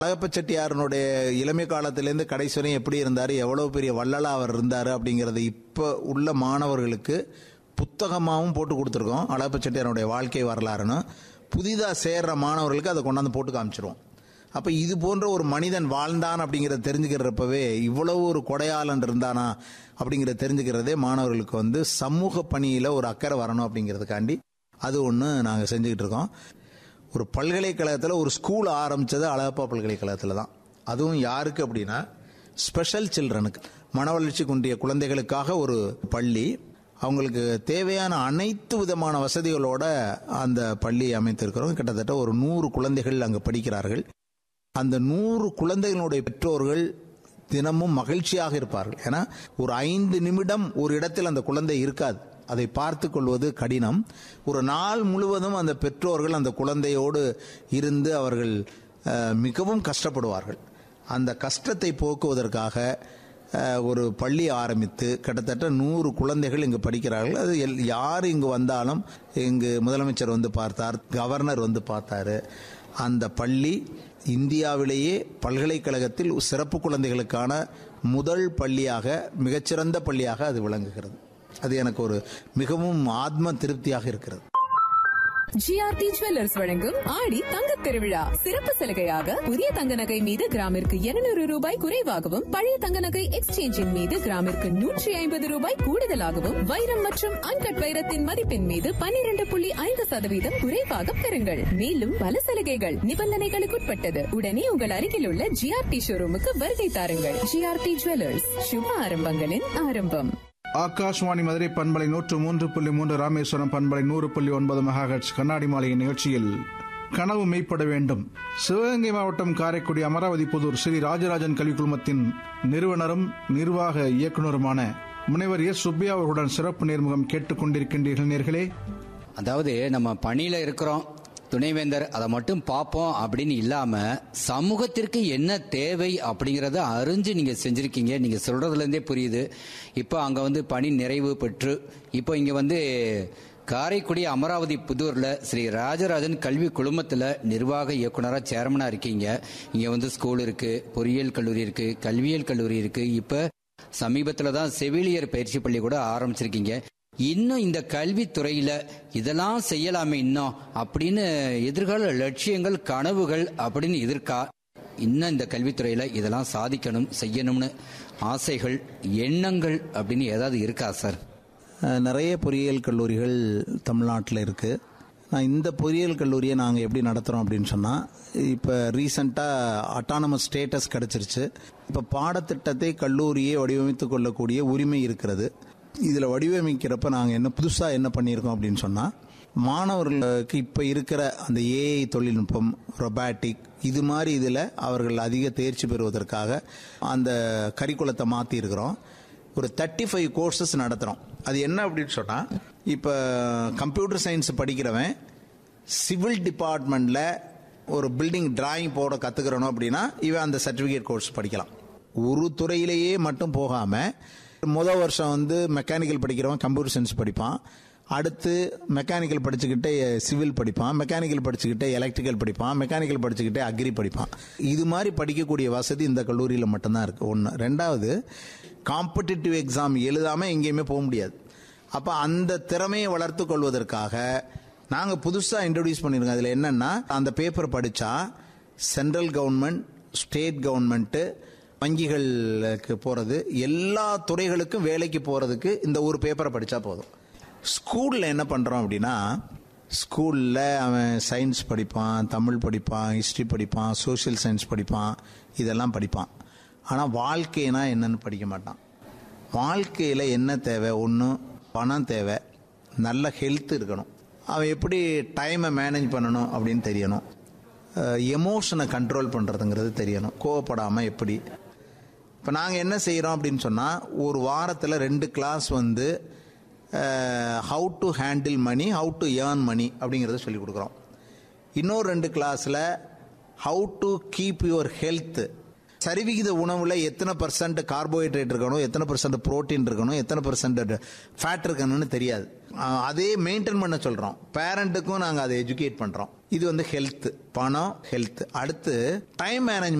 அழகப்ப செட்டியாரனுடைய இளமை காலத்திலேருந்து கடைசி வரையும் எப்படி இருந்தார் எவ்வளவு பெரிய வள்ளலா அவர் இருந்தார் அப்படிங்கறது இப்போ உள்ள மாணவர்களுக்கு புத்தகமாகவும் போட்டு கொடுத்துருக்கோம் அழகப்ப செட்டியாரனுடைய வாழ்க்கை வரலாறுன்னு புதிதாக சேர்ற மாணவர்களுக்கு அதை கொண்டாந்து போட்டு காமிச்சிருவோம் அப்போ இது போன்ற ஒரு மனிதன் வாழ்ந்தான் அப்படிங்கிறத தெரிஞ்சுக்கிறப்பவே இவ்வளவு ஒரு கொடையாளன் இருந்தானா அப்படிங்கிறத தெரிஞ்சுக்கிறதே மாணவர்களுக்கு வந்து சமூக பணியில் ஒரு அக்கறை வரணும் அப்படிங்கிறதுக்காண்டி அது ஒன்று நாங்கள் செஞ்சுக்கிட்டு இருக்கோம் ஒரு பல்கலைக்கழகத்தில் ஒரு ஸ்கூல் ஆரம்பித்தது அழகப்பா பல்கலைக்கழகத்தில் தான் அதுவும் யாருக்கு அப்படின்னா ஸ்பெஷல் சில்ட்ரனுக்கு மன வளர்ச்சி குன்றிய குழந்தைகளுக்காக ஒரு பள்ளி அவங்களுக்கு தேவையான அனைத்து விதமான வசதிகளோட அந்த பள்ளி அமைத்திருக்கிறோம் கிட்டத்தட்ட ஒரு நூறு குழந்தைகள் அங்கே படிக்கிறார்கள் அந்த நூறு குழந்தைகளுடைய பெற்றோர்கள் தினமும் மகிழ்ச்சியாக இருப்பார்கள் ஏன்னா ஒரு ஐந்து நிமிடம் ஒரு இடத்தில் அந்த குழந்தை இருக்காது அதை பார்த்து கொள்வது கடினம் ஒரு நாள் முழுவதும் அந்த பெற்றோர்கள் அந்த குழந்தையோடு இருந்து அவர்கள் அஹ், மிகவும் கஷ்டப்படுவார்கள் அந்த கஷ்டத்தை போக்குவதற்காக அஹ், ஒரு பள்ளி ஆரம்பித்து கிட்டத்தட்ட நூறு குழந்தைகள் இங்கு படிக்கிறார்கள் அது எல் யார் இங்கு வந்தாலும் இங்கு முதலமைச்சர் வந்து பார்த்தார் கவர்னர் வந்து பார்த்தாரு அந்த பள்ளி இந்தியாவிலேயே பல்கலைக்கழகத்தில் சிறப்பு குழந்தைகளுக்கான முதல் பள்ளியாக மிகச்சிறந்த பள்ளியாக அது விளங்குகிறது அது எனக்கு ஒரு மிகவும் ஆத்ம திருப்தியாக இருக்கிறது ஜிஆர்டி ஜுவல்லர்ஸ் வழங்கும் ஆடி தங்க திருவிழா சிறப்பு சலுகையாக புதிய தங்க நகை மீது கிராமிற்கு 200 ரூபாய் குறைவாகவும் பழைய தங்க நகை எக்ஸ்சேஞ்சின் மீது கிராமிற்கு நூற்றி ஐம்பது ரூபாய் கூடுதலாகவும் வைரம் மற்றும் அன்கட் வைரத்தின் மதிப்பின் மீது 12.5% புள்ளி ஐந்து சதவீதம் குறைவாக பெறுங்கள் மேலும் பல சலுகைகள் நிபந்தனைகளுக்குட்பட்டது உடனே உங்கள் அருகில் உள்ள ஜிஆர்டி ஷோரூமுக்கு வருகை தாருங்கள் ஜிஆர்டி ஜுவல்லர்ஸ் சுப ஆரம்பங்களின் ஆரம்பம் ஆகாஷ்வாணி மதுரை பண்பலை நூற்று மூன்று புள்ளி மூன்று ராமேஸ்வரம் பண்பலை நூறு புள்ளி ஒன்பது மெகாஹெட்ஸ் கண்ணாடி மாளிகை நிகழ்ச்சியில் கனவு மெய்ப்பட வேண்டும் சிவகங்கை மாவட்டம் காரைக்குடி அமராவதி புதூர் ஸ்ரீ ராஜராஜன் கல்விக் குழுமத்தின் நிறுவனரும் நிர்வாக இயக்குநருமான முனைவர் எஸ் சுப்பையா அவர்களுடன் சிறப்பு நேர்முகம் கேட்டுக் கொண்டிருக்கின்றீர்கள் நேர்களே அதாவது நம்ம பணியில இருக்கிறோம் துணைவேந்தர் அதை மட்டும் பார்ப்போம் அப்படின்னு இல்லாம சமூகத்திற்கு என்ன தேவை அப்படிங்கறத அறிஞ்சு நீங்க செஞ்சிருக்கீங்க நீங்க சொல்றதுல இருந்தே புரியுது இப்போ அங்க வந்து பணி நிறைவு பெற்று இப்போ இங்க வந்து காரைக்குடி அமராவதி புதூர்ல ஸ்ரீ ராஜராஜன் கல்வி குழுமத்துல நிர்வாக இயக்குனரா சேர்மனா இருக்கீங்க இங்க வந்து ஸ்கூல் இருக்கு பொறியியல் கல்லூரி இருக்கு கல்வியியல் கல்லூரி இருக்கு இப்ப சமீபத்துல தான் செவிலியர் பயிற்சி பள்ளி கூட ஆரம்பிச்சிருக்கீங்க இன்னும் இந்த கல்வித்துறையில இதெல்லாம் செய்யலாமே இன்னும் அப்படின்னு எதிர்கால லட்சியங்கள் கனவுகள் அப்படின்னு இருக்கா இன்னும் இந்த கல்வித்துறையில இதெல்லாம் சாதிக்கணும் செய்யணும்னு ஆசைகள் எண்ணங்கள் அப்படின்னு ஏதாவது இருக்கா சார் அஹ், நிறைய பொறியியல் கல்லூரிகள் தமிழ்நாட்டில் இருக்குது நான் இந்த பொறியியல் கல்லூரியை நாங்கள் எப்படி நடத்துகிறோம் அப்படின்னு சொன்னால் இப்போ ரீசண்டாக அட்டானமஸ் ஸ்டேட்டஸ் கிடச்சிருச்சு இப்போ பாடத்திட்டத்தை கல்லூரியே வடிவமைத்து கொள்ளக்கூடிய உரிமை இருக்கிறது இதில் வடிவமைக்கிறப்ப நாங்கள் என்ன புதுசாக என்ன பண்ணியிருக்கோம் அப்படின்னு சொன்னால் மாணவர்களுக்கு இப்போ இருக்கிற அந்த ஏஐ தொழில்நுட்பம் ரொபாட்டிக் இது மாதிரி இதில் அவர்கள் அதிக தேர்ச்சி பெறுவதற்காக அந்த கரிக்குலத்தை மாற்றி இருக்கிறோம் ஒரு தேர்ட்டி ஃபைவ் கோர்சஸ் நடத்துகிறோம் அது என்ன அப்படின்னு சொன்னால் இப்போ கம்ப்யூட்டர் சயின்ஸ் படிக்கிறவன் சிவில் டிபார்ட்மெண்ட்டில் ஒரு பில்டிங் டிராயிங் போட கற்றுக்கிறணும் அப்படின்னா இவன் அந்த சர்டிஃபிகேட் கோர்ஸ் படிக்கலாம் ஒரு துறையிலேயே மட்டும் போகாமல் முதல் வருஷம் வந்து மெக்கானிக்கல் படிக்கிறவன் கம்ப்யூட்டர் சயின்ஸ் படிப்பான் அடுத்து மெக்கானிக்கல் படிச்சுக்கிட்டே சிவில் படிப்பான் மெக்கானிக்கல் படிச்சுக்கிட்டே எலக்ட்ரிக்கல் படிப்பான் மெக்கானிக்கல் படிச்சுக்கிட்டே அக்ரி படிப்பான் இது மாதிரி படிக்கக்கூடிய வசதி இந்த கல்லூரியில் மட்டும்தான் இருக்குது ஒன்று ரெண்டாவது காம்படிட்டிவ் எக்ஸாம் எழுதாமல் எங்கேயுமே போக முடியாது அப்போ அந்த திறமையை வளர்த்து கொள்வதற்காக நாங்கள் புதுசாக இன்ட்ரடியூஸ் பண்ணியிருக்கோம் அதில் என்னென்னா அந்த பேப்பர் படித்தா சென்ட்ரல் கவர்மெண்ட் ஸ்டேட் கவர்மெண்ட்டு வங்கிகளுக்கு போகிறது எல்லா துறைகளுக்கும் வேலைக்கு போகிறதுக்கு இந்த ஒரு பேப்பரை படித்தா போதும் ஸ்கூலில் என்ன பண்ணுறோம் அப்படின்னா ஸ்கூலில் அவன் சயின்ஸ் படிப்பான் தமிழ் படிப்பான் ஹிஸ்ட்ரி படிப்பான் சோஷியல் சயின்ஸ் படிப்பான் இதெல்லாம் படிப்பான் ஆனால் வாழ்க்கைனா என்னன்னு படிக்க மாட்டான் வாழ்க்கையில் என்ன தேவை ஒன்று பணம் தேவை நல்ல ஹெல்த் இருக்கணும் அவன் எப்படி டைமை மேனேஜ் பண்ணணும் அப்படின்னு தெரியணும் எமோஷனை கண்ட்ரோல் பண்ணுறதுங்கிறது தெரியணும் கோவப்படாமல் எப்படி இப்போ நாங்கள் என்ன செய்கிறோம் அப்படின்னு சொன்னால் ஒரு வாரத்தில் ரெண்டு கிளாஸ் வந்து how to handle money how to earn money அப்படிங்கிறத சொல்லிக் கொடுக்குறோம் இன்னொரு ரெண்டு கிளாஸில் how to keep your health சரிவிகித உணவில் எத்தனை பர்சன்ட் கார்போஹைட்ரேட் இருக்கணும் எத்தனை பர்சன்ட் புரோட்டீன் இருக்கணும் எத்தனை பர்சன்ட் ஃபேட் இருக்கணும்னு தெரியாது அஹ் அதே மெயின்டைன் பண்ண சொல்கிறோம் பேரண்ட்டுக்கும் நாங்கள் அதை எஜுகேட் பண்ணுறோம் இது வந்து ஹெல்த் பணம் ஹெல்த் அடுத்து டைம் மேனேஜ்மெண்ட்